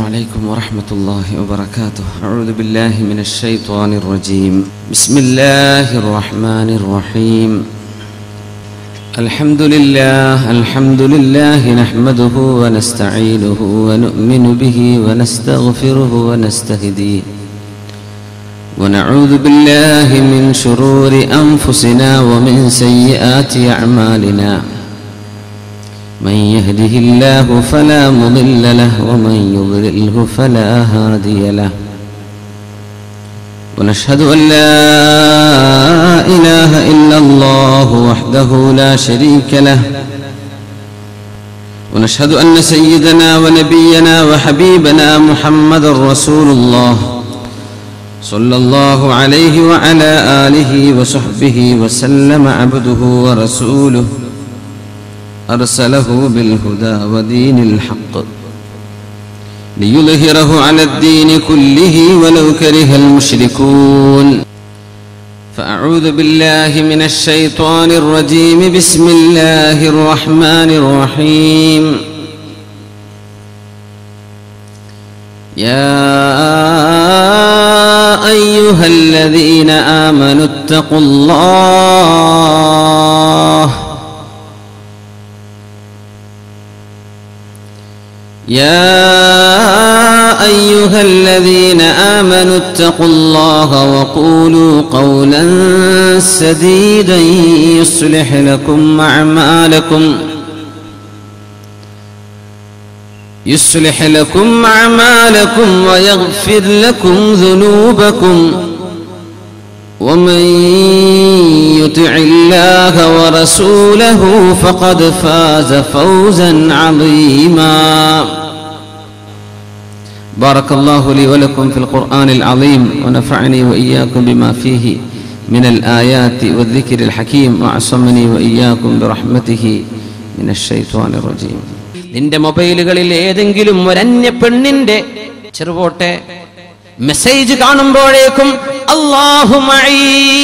عليكم ورحمة الله وبركاته أعوذ بالله من الشيطان الرجيم بسم الله الرحمن الرحيم الحمد لله الحمد لله نحمده ونستعينه ونؤمن به ونستغفره ونستهديه ونعوذ بالله من شرور أنفسنا ومن سيئات أعمالنا من يهده الله فلا مضل له ومن يضلله فلا هادي له ونشهد أن لا إله إلا الله وحده لا شريك له ونشهد أن سيدنا ونبينا وحبيبنا محمد رسول الله صلى الله عليه وعلى آله وصحبه وسلم عبده ورسوله أرسله بالهدى ودين الحق ليظهره على الدين كله ولو كره المشركون فأعوذ بالله من الشيطان الرجيم بسم الله الرحمن الرحيم يا أيها الذين آمنوا اتقوا الله يا أيها الذين آمنوا اتقوا الله وقولوا قولا سديدا يصلح لكم أعمالكم يصلح لكم أعمالكم ويغفر لكم ذنوبكم ومن يطع الله ورسوله فقد فاز فوزا عظيما بارك الله لي ولكم في القرآن العظيم ونفعني وإياكم بما فيه من الآيات والذكر الحكيم وعصمني وإياكم برحمته من الشيطان الرجيم നിന്റെ മൊബൈലുകളിൽ ഏതെങ്കിലും ഒരന്യ പെണ്ണിന്റെ ചെറുപോട്ടെ മെസ്സേജ് കാണുമ്പോഴേക്കും അള്ളാഹുമായി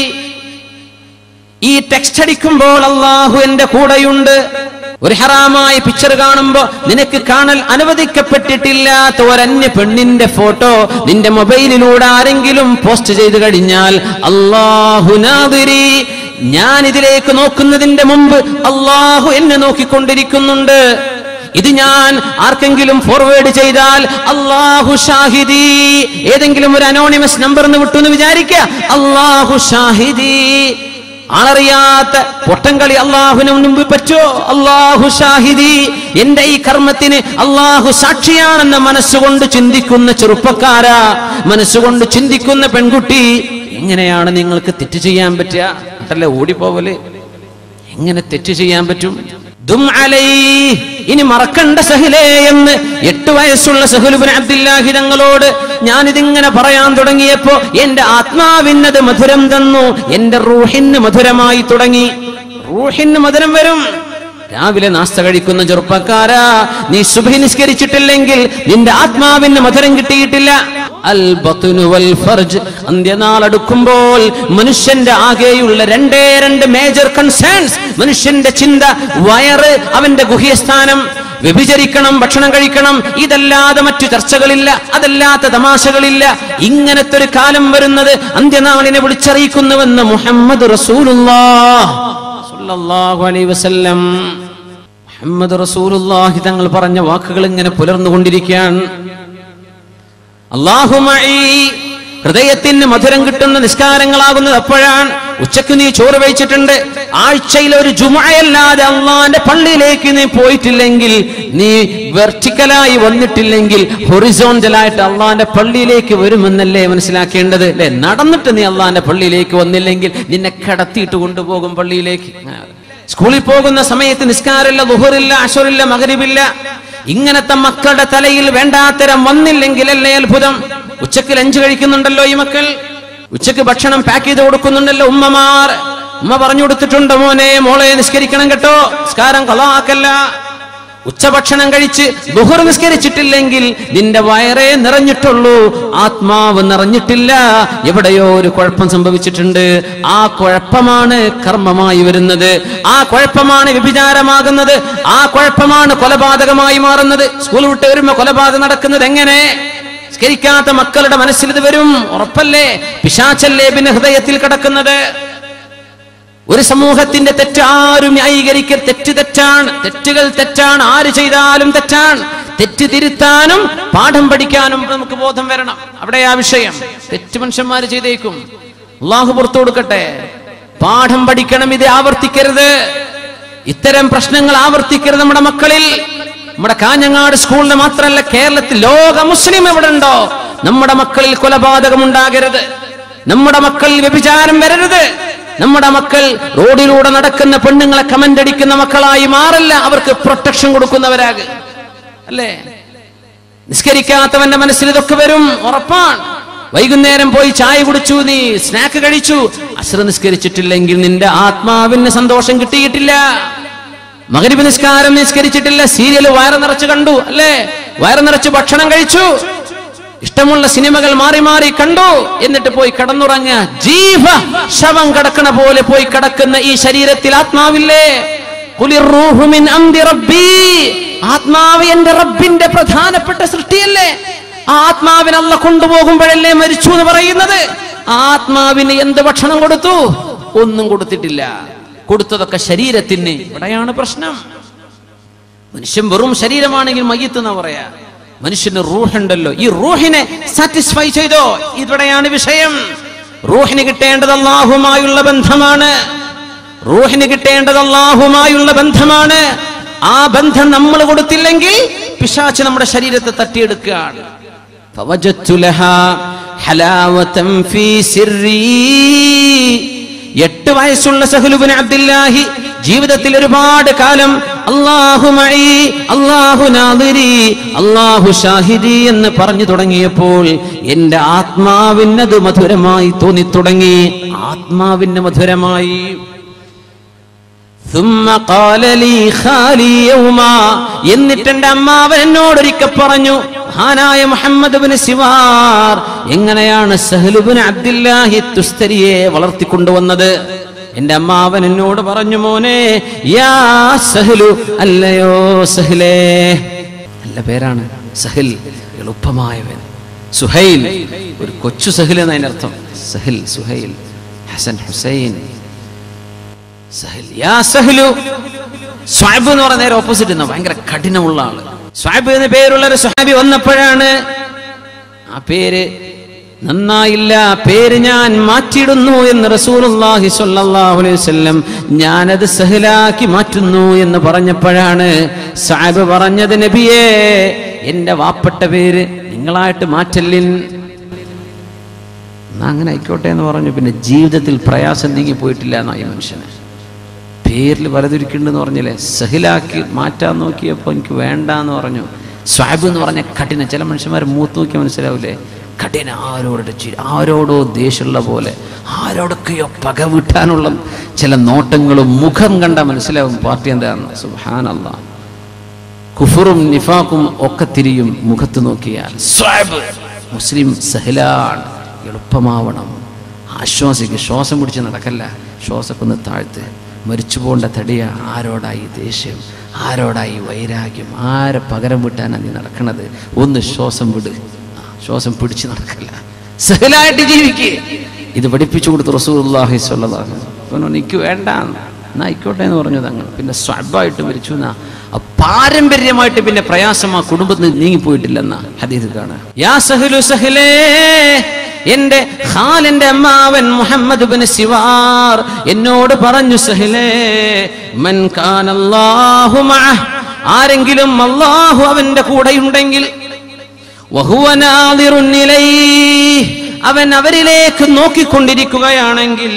ഈ ടെക്സ്റ്റ് അടിക്കുമ്പോൾ അള്ളാഹു എന്റെ കൂടെയുണ്ട് ഒരു ഹറാമായ പിക്ചർ കാണുമ്പോ നിനക്ക് കാണൽ അനുവദിക്കപ്പെട്ടിട്ടില്ലാത്ത ഒരന്യ പെണ്ണിന്റെ ഫോട്ടോ നിന്റെ മൊബൈലിലൂടെ ആരെങ്കിലും പോസ്റ്റ് ചെയ്തു കഴിഞ്ഞാൽ അള്ളാഹുനാദിരി ഞാൻ ഇതിലേക്ക് നോക്കുന്നതിന്റെ മുമ്പ് അള്ളാഹു എന്നെ നോക്കിക്കൊണ്ടിരിക്കുന്നുണ്ട് ഇത് ഞാൻ ആർക്കെങ്കിലും ഫോർവേഡ് ചെയ്താൽ അള്ളാഹു ഷാഹിദി ഏതെങ്കിലും ഒരു അനോണിമസ് നമ്പർ എന്ന് വിട്ടു എന്ന് വിചാരിക്കുക അള്ളാഹു ഷാഹിദി ആളറിയാത്ത പൊട്ടംകളി അള്ളാഹുവിന് മുൻപ് പറ്റോ അള്ളാഹു ഷാഹിദി എന്റെ ഈ കർമ്മത്തിന് അള്ളാഹു സാക്ഷിയാണെന്ന് മനസ്സുകൊണ്ട് ചിന്തിക്കുന്ന ചെറുപ്പക്കാരാ മനസ്സുകൊണ്ട് ചിന്തിക്കുന്ന പെൺകുട്ടി എങ്ങനെയാണ് നിങ്ങൾക്ക് തെറ്റ് ചെയ്യാൻ പറ്റുക അതല്ലേ ഓടിപ്പോവല് എങ്ങനെ തെറ്റ് ചെയ്യാൻ പറ്റും ദും അലൈ ഇനി മറക്കണ്ട സഹിലേ എന്ന് എട്ട് വയസ്സുള്ള സഹുലുബിൻ അബ്ദുല്ലാഹി തങ്ങളോട് ഞാനിതിങ്ങനെ പറയാൻ തുടങ്ങിയപ്പോ എന്റെ ആത്മാവിനത് മധുരം തന്നു എന്റെ റൂഹിന് മധുരമായി തുടങ്ങി റൂഹിന് മധുരം വരും രാവിലെ നാസ്ത കഴിക്കുന്ന ചെറുപ്പക്കാരാ നീ സുബഹി നിസ്കരിച്ചിട്ടില്ലെങ്കിൽ നിന്റെ ആത്മാവിന് മധുരം കിട്ടിയിട്ടില്ല അൽ ബത്നു വൽ ഫർജ് അന്ത്യനാൾ അടുക്കുമ്പോൾ മനുഷ്യന്റെ ആകെയുള്ള രണ്ടേ രണ്ട് മേജർ കൺസേൺസ് മനുഷ്യന്റെ ചിന്ത വയറ് അവന്റെ ഗുഹ്യസ്ഥാനം വ്യഭിചരിക്കണം ഭക്ഷണം കഴിക്കണം ഇതല്ലാതെ മറ്റു ചർച്ചകളില്ല അതല്ലാത്ത തമാശകളില്ല ഇങ്ങനത്തെ ഒരു കാലം വരുന്നത് അന്ത്യനാളിനെ വിളിച്ചറിയിക്കുന്നുവെന്ന് മുഹമ്മദ് റസൂലുള്ളാഹ് സല്ലല്ലാഹു അലൈഹി വസല്ലം മുഹമ്മദ് റസൂലുള്ളാഹി തങ്ങൾ പറഞ്ഞ വാക്കുകൾ ഇങ്ങനെ പുലർന്നുകൊണ്ടിരിക്കുകയാണ് അള്ളാഹുമായി ഹൃദയത്തിന് മധുരം കിട്ടുന്ന നിസ്കാരങ്ങളാകുന്നത് അപ്പോഴാണ് ഉച്ചക്ക് നീ ചോറ് വെച്ചിട്ടുണ്ട് ആഴ്ചയിൽ ഒരു ജുമയല്ലാതെ അള്ളാന്റെ പള്ളിയിലേക്ക് നീ പോയിട്ടില്ലെങ്കിൽ നീ വെർട്ടിക്കലായി വന്നിട്ടില്ലെങ്കിൽ ഹൊറിസോണ്ടലായിട്ട് അള്ളാന്റെ പള്ളിയിലേക്ക് വരുമെന്നല്ലേ മനസ്സിലാക്കേണ്ടത് അല്ലെ നടന്നിട്ട് നീ അള്ളാന്റെ പള്ളിയിലേക്ക് വന്നില്ലെങ്കിൽ നിന്നെ കടത്തിയിട്ട് കൊണ്ടുപോകും പള്ളിയിലേക്ക് സ്കൂളിൽ പോകുന്ന സമയത്ത് നിസ്കാരമില്ല ദുഹറില്ല അഷറില്ല മകരിബില്ല ഇങ്ങനത്തെ മക്കളുടെ തലയിൽ വേണ്ടാത്തരം വന്നില്ലെങ്കിലല്ലേ അത്ഭുതം ഉച്ചക്ക് ലഞ്ച് കഴിക്കുന്നുണ്ടല്ലോ ഈ മക്കൾ ഉച്ചക്ക് ഭക്ഷണം പാക്ക് ചെയ്ത് കൊടുക്കുന്നുണ്ടല്ലോ ഉമ്മമാർ ഉമ്മ പറഞ്ഞു കൊടുത്തിട്ടുണ്ട് മോനെ മോളെ നിസ്കരിക്കണം കേട്ടോ നിസ്കാരം കളാക്കല്ല ഉച്ചഭക്ഷണം കഴിച്ച് ബുഹർ നിസ്കരിച്ചിട്ടില്ലെങ്കിൽ നിന്റെ വയറേ നിറഞ്ഞിട്ടുള്ളൂ ആത്മാവ് നിറഞ്ഞിട്ടില്ല എവിടെയോ ഒരു കുഴപ്പം സംഭവിച്ചിട്ടുണ്ട് ആ കുഴപ്പമാണ് കർമ്മമായി വരുന്നത് ആ കുഴപ്പമാണ് വ്യഭിചാരമാകുന്നത് ആ കുഴപ്പമാണ് കൊലപാതകമായി മാറുന്നത് സ്കൂൾ വിട്ട് വരുമ്പോ കൊലപാതകം നടക്കുന്നത് എങ്ങനെ സ്കരിക്കാത്ത മക്കളുടെ മനസ്സിൽ ഇത് വരും ഉറപ്പല്ലേ പിശാച്ചല്ലേ പിന്നെ ഹൃദയത്തിൽ കിടക്കുന്നത് ഒരു സമൂഹത്തിന്റെ തെറ്റ് ആരും ന്യായീകരിക്കൽ തെറ്റ് തെറ്റാണ് തെറ്റുകൾ തെറ്റാണ് ആര് ചെയ്താലും തെറ്റാണ് തെറ്റ് തിരുത്താനും പാഠം പഠിക്കാനും നമുക്ക് ബോധം വരണം അവിടെ ആ വിഷയം തെറ്റ് മനുഷ്യന്മാർ ചെയ്തേക്കും അള്ളാഹു പുറത്തു കൊടുക്കട്ടെ പാഠം പഠിക്കണം ഇത് ആവർത്തിക്കരുത് ഇത്തരം പ്രശ്നങ്ങൾ ആവർത്തിക്കരുത് നമ്മുടെ മക്കളിൽ നമ്മുടെ കാഞ്ഞങ്ങാട് സ്കൂളിന് മാത്രമല്ല കേരളത്തിൽ ലോക മുസ്ലിം എവിടെ ഉണ്ടോ നമ്മുടെ മക്കളിൽ കൊലപാതകം ഉണ്ടാകരുത് നമ്മുടെ മക്കളിൽ വ്യഭിചാരം വരരുത് നമ്മുടെ മക്കൾ റോഡിലൂടെ നടക്കുന്ന പെണ്ണുങ്ങളെ കമന്റ് അടിക്കുന്ന മക്കളായി മാറല്ല അവർക്ക് പ്രൊട്ടക്ഷൻ കൊടുക്കുന്നവരാകും അല്ലേ നിസ്കരിക്കാത്തവന്റെ മനസ്സിൽ ഇതൊക്കെ വരും ഉറപ്പാണ് വൈകുന്നേരം പോയി ചായ കുടിച്ചു നീ സ്നാക്ക് കഴിച്ചു അശ്ര നിസ്കരിച്ചിട്ടില്ലെങ്കിൽ നിന്റെ ആത്മാവിന് സന്തോഷം കിട്ടിയിട്ടില്ല മകരിബ് നിസ്കാരം നിസ്കരിച്ചിട്ടില്ല സീരിയൽ വയറ് നിറച്ച് കണ്ടു അല്ലേ വയറ് നിറച്ച് ഭക്ഷണം കഴിച്ചു ഇഷ്ടമുള്ള സിനിമകൾ മാറി മാറി കണ്ടു എന്നിട്ട് പോയി കടന്നുറങ്ങുക ജീവ ശവം കിടക്കണ പോലെ പോയി കിടക്കുന്ന ഈ ശരീരത്തിൽ ആത്മാവില്ലേ ഖുലിർ റൂഹു മിൻ അംരി റബ്ബി ആത്മാവ് എന്റെ റബ്ബിന്റെ പ്രധാനപ്പെട്ട സൃഷ്ടിയല്ലേ ആ ആത്മാവിനെ അല്ല കൊണ്ടുപോകുമ്പോഴല്ലേ മരിച്ചു എന്ന് പറയുന്നത് ആ ആത്മാവിന് എന്ത് ഭക്ഷണം കൊടുത്തു ഒന്നും കൊടുത്തിട്ടില്ല കൊടുത്തതൊക്കെ ശരീരത്തിന് ഇവിടെയാണ് പ്രശ്നം മനുഷ്യൻ വെറും ശരീരമാണെങ്കിൽ മയ്യത്ത് എന്നാ പറയാ മനുഷ്യന് റൂഹുണ്ടല്ലോ ഈ റൂഹിനെ സാറ്റിസ്ഫൈ ചെയ്തോ ഇവിടെയാണ് വിഷയം റൂഹിന് കിട്ടേണ്ടത് അള്ളാഹുമായുള്ള ബന്ധമാണ് റൂഹിന് കിട്ടേണ്ടത് അള്ളാഹുമായുള്ള ബന്ധമാണ് ആ ബന്ധം നമ്മൾ കൊടുത്തില്ലെങ്കിൽ പിശാച്ച് നമ്മുടെ ശരീരത്തെ തട്ടിയെടുക്കുകയാണ് فوجدت لها حلاوة في سري എട്ട് വയസ്സുള്ള സഹലുബിൻ അബ്ദുല്ലാഹി ജീവിതത്തിൽ ഒരുപാട് കാലം അള്ളാഹു മഴി അള്ളാഹു നാദിരി അള്ളാഹു ഷാഹിദി എന്ന് പറഞ്ഞു തുടങ്ങിയപ്പോൾ എന്റെ ആത്മാവിനത് മധുരമായി തോന്നി തുടങ്ങി ആത്മാവിന് മധുരമായി ثم قال لي خالي يوما എന്നിട്ട് എന്റെ അമ്മാവൻ എന്നോട് ഒരിക്കൽ പറഞ്ഞു മഹാനായ മുഹമ്മദ് ബിൻ സിവാർ എങ്ങനെയാണ് സഹലുബിൻ അബ്ദുല്ലാഹി തുസ്തരിയെ വളർത്തിക്കൊണ്ടുവന്നത് എന്റെ അമ്മാവൻ എന്നോട് പറഞ്ഞു മോനെ യാ സഹലു അല്ലയോ സഹലേ നല്ല പേരാണ് സഹിൽ എളുപ്പമായവൻ സുഹൈൽ ഒരു കൊച്ചു സഹിൽ എന്നതിനർത്ഥം സഹിൽ സുഹൈൽ ഹസൻ ഹുസൈൻ സഹൽ യാ സഹലു സ്വാബ് എന്ന് പറഞ്ഞ നേരെ ഓപ്പോസിറ്റ് എന്നാ ഭയങ്കര കഠിനമുള്ള ആള് സ്വാബ് എന്ന പേരുള്ള ഒരു സ്വഹാബി വന്നപ്പോഴാണ് ആ പേര് നന്നായില്ല പേര് ഞാൻ മാറ്റിയിടുന്നു എന്ന് റസൂലുള്ളാഹി സ്വല്ലല്ലാഹു അലൈഹി വസല്ലം ഞാനത് സഹലാക്കി മാറ്റുന്നു എന്ന് പറഞ്ഞപ്പോഴാണ് സാബ് പറഞ്ഞത് നബിയേ എന്റെ വാപ്പട്ട പേര് നിങ്ങളായിട്ട് മാറ്റല്ലിൻ എന്നാ അങ്ങനെ ആയിക്കോട്ടെ എന്ന് പറഞ്ഞു പിന്നെ ജീവിതത്തിൽ പ്രയാസം നീങ്ങി പോയിട്ടില്ല എന്നായി മനുഷ്യന് പേരിൽ പലതുരിക്കുന്നുണ്ടെന്ന് പറഞ്ഞില്ലേ സഹിലാക്കി മാറ്റാൻ നോക്കിയപ്പോൾ എനിക്ക് വേണ്ട എന്ന് പറഞ്ഞു സ്വാബ് എന്ന് പറഞ്ഞ കഠിന ചില മനുഷ്യന്മാർ മൂത്ത് നോക്കിയാൽ മനസ്സിലാവില്ലേ കഠിന ആരോടെ ചി- ആരോടോ ദേഷ്യമുള്ള പോലെ ആരോടൊക്കെയോ പക വീട്ടാനുള്ള ചില നോട്ടങ്ങളും മുഖം കണ്ടാൽ മനസ്സിലാവും പാർട്ടി എന്താണെന്ന് സുഹാനല്ല കുഫറും നിഫാക്കും ഒക്കെ തിരിയും മുഖത്ത് നോക്കിയാൽ സ്വാബ് മുസ്ലിം സഹിലാണ് എളുപ്പമാവണം ആശ്വാസിക്ക് ശ്വാസം പിടിച്ച് നടക്കല്ല ശ്വാസമൊക്കെ ഒന്ന് താഴ്ത്ത് മരിച്ചു പോകേണ്ട തടിയ ആരോടായി ദേഷ്യം ആരോടായി വൈരാഗ്യം ആരെ പകരം വിട്ടാനാണ് നീ നടക്കണത് ഒന്ന് ശ്വാസം വിട് ആ, ശ്വാസം പിടിച്ച് നടക്കല്ല സഹലായിട്ട് ജീവിക്ക് ഇത് പഠിപ്പിച്ചു കൊടുത്തു റസൂലുള്ളാഹി സ്വല്ലല്ലാഹു അലൈഹി വസല്ലം എനിക്ക് വേണ്ട എന്നാ ആയിക്കോട്ടെ എന്ന് പറഞ്ഞു തങ്ങൾ പിന്നെ സ്വഭാവമായിട്ട് മരിച്ചു എന്നാ ആ പാരമ്പര്യമായിട്ട് പിന്നെ പ്രയാസം ആ കുടുംബത്തിൽ നീങ്ങിപ്പോയിട്ടില്ലെന്നാ ഹദീസ് കാണാൻ യാ സഹലു സഹലേ എന്റെ ഖാലിന്റെ അമ്മാവൻ മുഹമ്മദ് ബിൻ സിവാർ എന്നോട് പറഞ്ഞു സഹലേ മൻ കാന അല്ലാഹു മഅഹ് ആരെങ്കിലും അല്ലാഹു അവന്റെ കൂടെയുണ്ടെങ്കിൽ വഹുവ നാദിറുൻ ഇലൈഹി. അവൻ അവരിലേക്ക് നോക്കിക്കൊണ്ടിരിക്കുകയാണെങ്കിൽ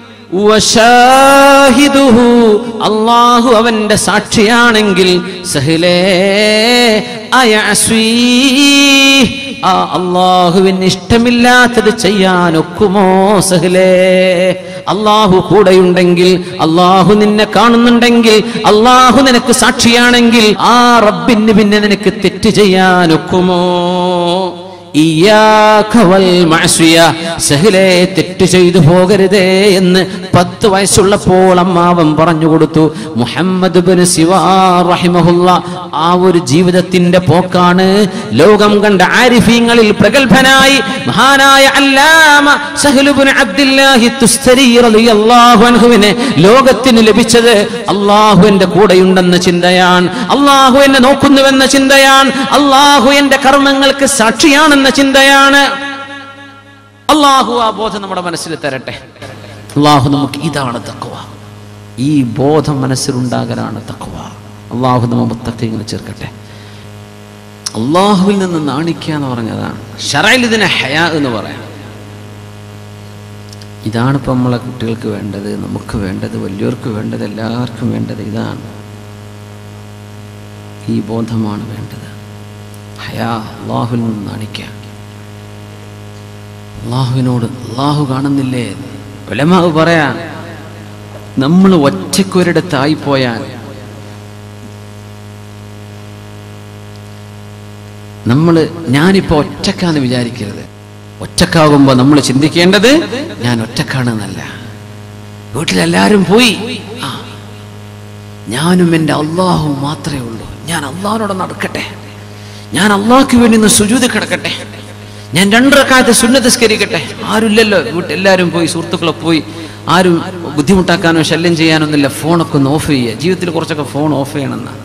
വശാഹിദുഹു. അള്ളാഹു അവന്റെ സാക്ഷിയാണെങ്കിൽ സഹിലേ അയഅസ്വീ. ആ അള്ളാഹുവിന് ഇഷ്ടമില്ലാത്തത് ചെയ്യാൻ ഒക്കുമോ സഹലേ അള്ളാഹു കൂടെയുണ്ടെങ്കിൽ അള്ളാഹു നിന്നെ കാണുന്നുണ്ടെങ്കിൽ അള്ളാഹു നിനക്ക് സാക്ഷിയാണെങ്കിൽ ആ റബ്ബിന് പിന്നെ നിനക്ക് തെറ്റ് ചെയ്യാൻ ഒക്കുമോ ഇയ്യാക വൽ മഅസിയ. സഹലേ തെറ്റ് ചെയ്തു പോകരുതേ എന്ന് പത്ത് വയസ്സുള്ളപ്പോൾ അമ്മാവൻ പറഞ്ഞു കൊടുത്തു മുഹമ്മദ് ബിൻ സിവാർ റഹിമഹുല്ല ആ ഒരു ജീവിതത്തിന്റെ പോക്കാണ് ലോകം കണ്ട ആരിഫീങ്ങളിൽ പ്രഗത്ഭനായി മഹാനായ അല്ലാമ സഹലുബിൻ അബ്ദുല്ലാഹി തുസ്തരി റളിയല്ലാഹു അൻഹുവിനെ ലോകത്തിന് ലഭിച്ചത് അള്ളാഹു എന്റെ കൂടെയുണ്ടെന്ന ചിന്തയാണ് അള്ളാഹു എന്നെ നോക്കുന്നുവെന്ന ചിന്തയാണ് അള്ളാഹു എന്റെ കർമ്മങ്ങൾക്ക് സാക്ഷിയാണെന്ന ചിന്തയാണ് അള്ളാഹു ആ ബോധം നമ്മുടെ മനസ്സിൽ തരട്ടെ അള്ളാഹു നമുക്ക് ഇതാണ് തക്കുവ ഈ ബോധം മനസ്സിലുണ്ടാകലാണ് തക്കുവ അള്ളാഹു നമ്മ മുത്തക്കിങ്ങനെ ചേർക്കട്ടെ അള്ളാഹുവിൽ നിന്ന് നാണിക്കുക എന്ന് പറഞ്ഞതാണ് ഷറയിൽ ഇതിനെ ഹയാ എന്ന് പറയാം ഇതാണ് ഇപ്പം നമ്മളെ കുട്ടികൾക്ക് വേണ്ടത് നമുക്ക് വേണ്ടത് വലിയവർക്ക് വേണ്ടത് എല്ലാവർക്കും വേണ്ടത് ഇതാണ് ഈ ബോധമാണ് വേണ്ടത് ഹയാ അള്ളാഹുവിൽ നിന്ന് നാണിക്കുക അള്ളാഹുവിനോട് അള്ളാഹു കാണുന്നില്ലേ ഉലമാവ് പറയാ നമ്മൾ ഒറ്റക്കൊരിടത്തായി പോയാൽ നമ്മൾ ഞാനിപ്പോ ഒറ്റക്കാന്ന് വിചാരിക്കരുത് ഒറ്റക്കാകുമ്പോൾ നമ്മൾ ചിന്തിക്കേണ്ടത് ഞാൻ ഒറ്റക്കാണെന്നല്ല വീട്ടിലെല്ലാരും പോയി ആ ഞാനും എൻ്റെ അള്ളാഹു മാത്രമേ ഉള്ളൂ ഞാൻ അള്ളാഹിനോട് നടക്കട്ടെ ഞാൻ അള്ളാഹ്ക്ക് വേണ്ടി ഒന്ന് സുജൂതി കിടക്കട്ടെ ഞാൻ രണ്ടരക്കാലത്ത് സുന്നതസ്കരിക്കട്ടെ ആരുമില്ലല്ലോ വീട്ടിലെല്ലാവരും പോയി സുഹൃത്തുക്കളെ പോയി ആരും ബുദ്ധിമുട്ടാക്കാനോ ശല്യം ചെയ്യാനൊന്നുമില്ല ഫോണൊക്കെ ഒന്ന് ഓഫ് ചെയ്യുക ജീവിതത്തിൽ കുറച്ചൊക്കെ ഫോൺ ഓഫ് ചെയ്യണമെന്നാണ്